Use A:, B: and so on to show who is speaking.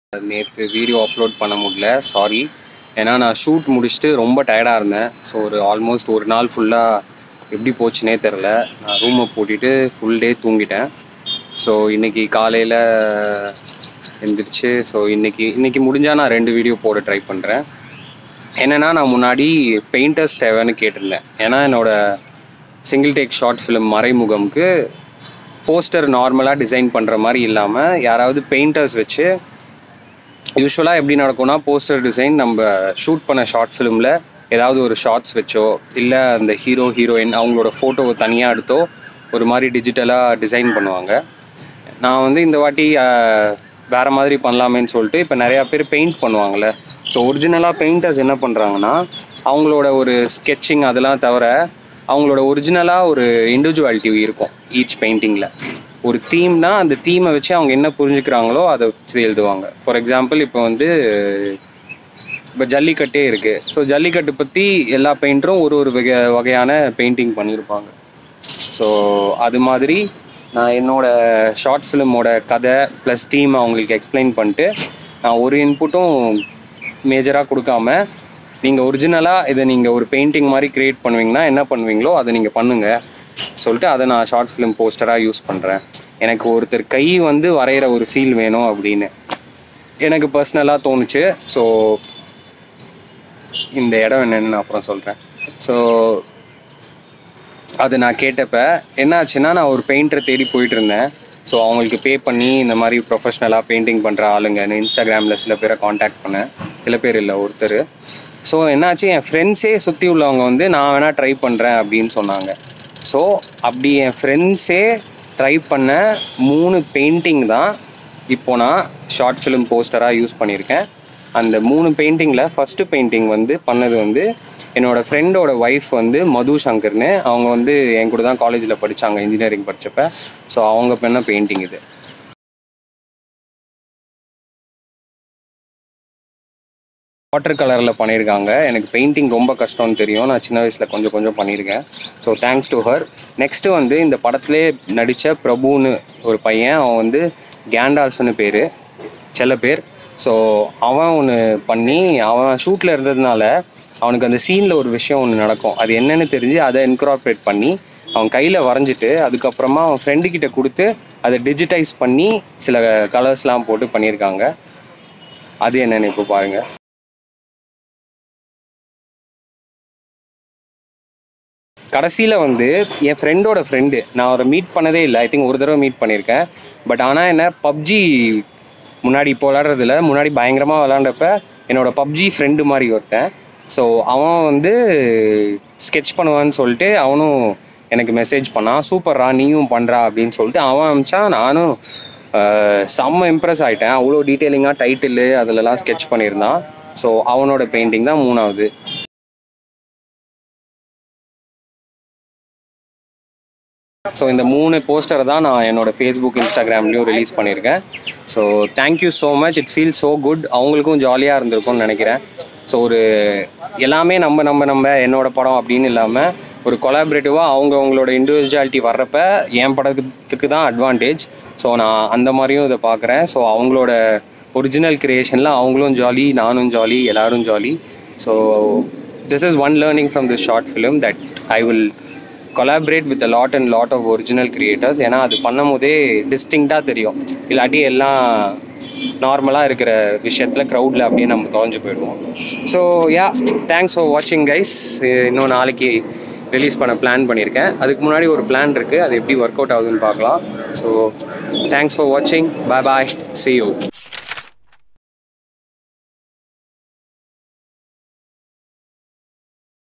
A: நேற்று video upload பண்ண முடியல சாரி ஏன்னா நான் ஷூட் முடிச்சுட்டு ரொம்ப டயர்டாக இருந்தேன் ஸோ ஒரு ஆல்மோஸ்ட் ஒரு நாள் ஃபுல்லாக எப்படி போச்சுனே தெரில நான் ரூமை பூட்டிட்டு ஃபுல் டே தூங்கிட்டேன் ஸோ இன்றைக்கி காலையில் எந்திரிச்சு ஸோ இன்றைக்கி இன்றைக்கி முடிஞ்சால் நான் ரெண்டு வீடியோ போட ட்ரை பண்ணுறேன் என்னென்னா நான் முன்னாடி பெயிண்டர்ஸ் தேவைன்னு கேட்டிருந்தேன் ஏன்னா என்னோட சிங்கிள் டேக் ஷார்ட் ஃபிலிம் மறைமுகம்க்கு போஸ்டர் நார்மலாக டிசைன் பண்ணுற மாதிரி இல்லாமல் யாராவது பெயிண்டர்ஸ் வச்சு யூஸ்வலாக எப்படி நடக்கும்னா போஸ்டர் டிசைன் நம்ம ஷூட் பண்ண ஷார்ட் ஃபிலிமில் ஏதாவது ஒரு ஷார்ட்ஸ் வச்சோ இல்லை அந்த ஹீரோ ஹீரோயின் அவங்களோட ஃபோட்டோவை தனியாக எடுத்தோ ஒரு மாதிரி டிஜிட்டலாக டிசைன் பண்ணுவாங்க நான் வந்து இந்த வாட்டி அஹ், வேற மாதிரி பண்ணலாமேன்னு சொல்லிட்டு இப்போ நிறையா பேர் பெயிண்ட் பண்ணுவாங்கள்ல ஸோ ஒரிஜினலாக பெயிண்டர்ஸ் என்ன பண்ணுறாங்கன்னா அவங்களோட ஒரு ஸ்கெட்சிங் அதெல்லாம் தவிர அவங்களோட ஒரிஜினலாக ஒரு இண்டிவிஜுவாலிட்டி இருக்கும் ஈச் பெயிண்டிங்கில் ஒரு தீம்னா அந்த தீமை வச்சு அவங்க என்ன புரிஞ்சுக்கிறாங்களோ அதை வச்சு எழுதுவாங்க ஃபார் எக்ஸாம்பிள் இப்போ வந்து இப்போ ஜல்லிக்கட்டே இருக்குது ஸோ ஜல்லிக்கட்டு பற்றி எல்லா பெயிண்டரும் ஒரு ஒரு வகை வகையான பெயிண்டிங் பண்ணியிருப்பாங்க ஸோ அது மாதிரி நான் என்னோட ஷார்ட் ஃபிலிமோட கதை ப்ளஸ் தீம் அவங்களுக்கு எக்ஸ்பிளைன் பண்ணிட்டு நான் ஒரு இன்புட்டும் மேஜராக கொடுக்காம நீங்கள் ஒரிஜினலாக இதை நீங்கள் ஒரு பெயிண்டிங் மாதிரி க்ரியேட் பண்ணுவீங்கன்னா என்ன பண்ணுவீங்களோ அதை நீங்கள் பண்ணுங்கள் சொல்லிட்டு அதை நான் ஷார்ட் ஃபிலிம் போஸ்டராக யூஸ் பண்ணுறேன் எனக்கு ஒருத்தர் கை வந்து வரைகிற ஒரு ஃபீல் வேணும் அப்படின்னு எனக்கு பர்சனலாக தோணுச்சு ஸோ இந்த இடம் என்னன்னு நான் அப்புறம் சொல்கிறேன் ஸோ அது நான் கேட்டப்ப என்னாச்சுன்னா நான் ஒரு பெயிண்டரை தேடி போயிட்டு இருந்தேன் ஸோ அவங்களுக்கு பே பண்ணி இந்த மாதிரி ப்ரொஃபஷ்னலாக பெயிண்டிங் பண்ணுற ஆளுங்கன்னு இன்ஸ்டாகிராமில் சில பேரை காண்டாக்ட் பண்ணேன் சில பேர் இல்லை ஒருத்தர் ஸோ என்னாச்சு என் ஃப்ரெண்ட்ஸே சுற்றி உள்ளவங்க வந்து நான் வேணால் ட்ரை பண்ணுறேன் அப்படின்னு சொன்னாங்க ஸோ அப்படி என் ஃப்ரெண்ட்ஸே ட்ரை பண்ண மூணு பெயிண்டிங் தான் இப்போ நான் ஷார்ட் ஃபிலிம் போஸ்டராக யூஸ் பண்ணியிருக்கேன் அந்த மூணு பெயிண்டிங்கில் ஃபஸ்ட்டு பெயிண்டிங் வந்து பண்ணது வந்து என்னோட ஃப்ரெண்டோட ஒய்ஃப் வந்து மது சங்கர்னு அவங்க வந்து என் கூட தான் காலேஜில் படித்தாங்க இன்ஜினியரிங் படித்தப்ப ஸோ அவங்க பண்ண பெயிண்டிங் இது வாட்டர் கலரில் பண்ணியிருக்காங்க எனக்கு பெயிண்டிங் ரொம்ப கஷ்டம்னு தெரியும் நான் சின்ன வயசில் கொஞ்சம் கொஞ்சம் பண்ணியிருக்கேன் so thanks to her next வந்து இந்த படத்திலே நடித்த பிரபுன்னு ஒரு பையன் அவன் வந்து கேண்டால்ஃப்னு பேர் செல்ல பேர் ஸோ அவன் ஒன்று பண்ணி அவன் ஷூட்டில் இருந்ததுனால அவனுக்கு அந்த சீனில் ஒரு விஷயம் ஒன்று நடக்கும் அது என்னன்னு தெரிஞ்சு அதை இன்க்ராப்ரேட் பண்ணி அவன் கையில் வரைஞ்சிட்டு அதுக்கப்புறமா அவன் ஃப்ரெண்டு கிட்ட கொடுத்து அதை டிஜிட்டைஸ் பண்ணி சில கலர்ஸ்லாம் போட்டு பண்ணியிருக்காங்க அது என்னன்னு இப்போ பாருங்கள் கடைசியில் வந்து என் ஃப்ரெண்டோட ஃப்ரெண்டு நான் அவரை மீட் பண்ணதே இல்லை ஐ திங்க் ஒரு தடவை மீட் பண்ணியிருக்கேன் பட் ஆனால் என்ன பப்ஜி முன்னாடி இப்போ விளாட்றதுல முன்னாடி பயங்கரமாக விளாண்டப்ப என்னோட பப்ஜி ஃப்ரெண்டு மாதிரி ஒருத்தன் ஸோ அவன் வந்து ஸ்கெட்ச் பண்ணுவான்னு சொல்லிட்டு அவனும் எனக்கு மெசேஜ் பண்ணான் சூப்பர்ரா நீயும் பண்ணுறா அப்படின்னு சொல்லிட்டு அவன் அமிச்சான் நானும் ஆஹ், செம்ம இம்ப்ரெஸ் ஆகிட்டேன் அவ்வளோ டீட்டெயிலிங்காக டைட்டிலு அதிலலாம் ஸ்கெட்ச் பண்ணியிருந்தான் ஸோ அவனோட பெயிண்டிங் தான் மூணாவது ஸோ இந்த மூணு போஸ்டரை தான் நான் என்னோட ஃபேஸ்புக் இன்ஸ்டாகிராம்லேயும் ரிலீஸ் பண்ணியிருக்கேன் so thank you so much it feel so good அவங்களுக்கும் ஜாலியாக இருந்திருக்கும்னு நினைக்கிறேன் ஸோ ஒரு எல்லாமே நம்ம நம்ம நம்ம என்னோட படம் அப்படின்னு இல்லாமல் ஒரு கொலாபரேட்டிவாக அவங்க அவங்களோட இண்டிவிஜுவாலிட்டி வர்றப்ப என் படத்துக்கு தான் அட்வான்டேஜ் ஸோ நான் அந்த மாதிரியும் இதை பார்க்குறேன் ஸோ அவங்களோட ஒரிஜினல் கிரியேஷனில் அவங்களும் ஜாலி நானும் ஜாலி எல்லாரும் jolly so this is one learning from this short film that I will collaborate with a lot and lot of original creators ஏன்னா அது பண்ணும் போதே டிஸ்டிங்டாக தெரியும் இல்லாட்டி எல்லாம் நார்மலாக இருக்கிற விஷயத்தில் க்ரௌடில் அப்படியே நம்ம தொலைஞ்சு போயிடுவோம் ஸோ யா தேங்க்ஸ் ஃபார் வாட்சிங் கைஸ் இன்னும் நாளைக்கு ரிலீஸ் பண்ண பிளான் பண்ணியிருக்கேன் அதுக்கு முன்னாடி ஒரு பிளான் இருக்குது அது எப்படி ஒர்க் அவுட் ஆகுதுன்னு பார்க்கலாம் ஸோ தேங்க்ஸ் ஃபார் வாட்சிங் பாய் பாய் see you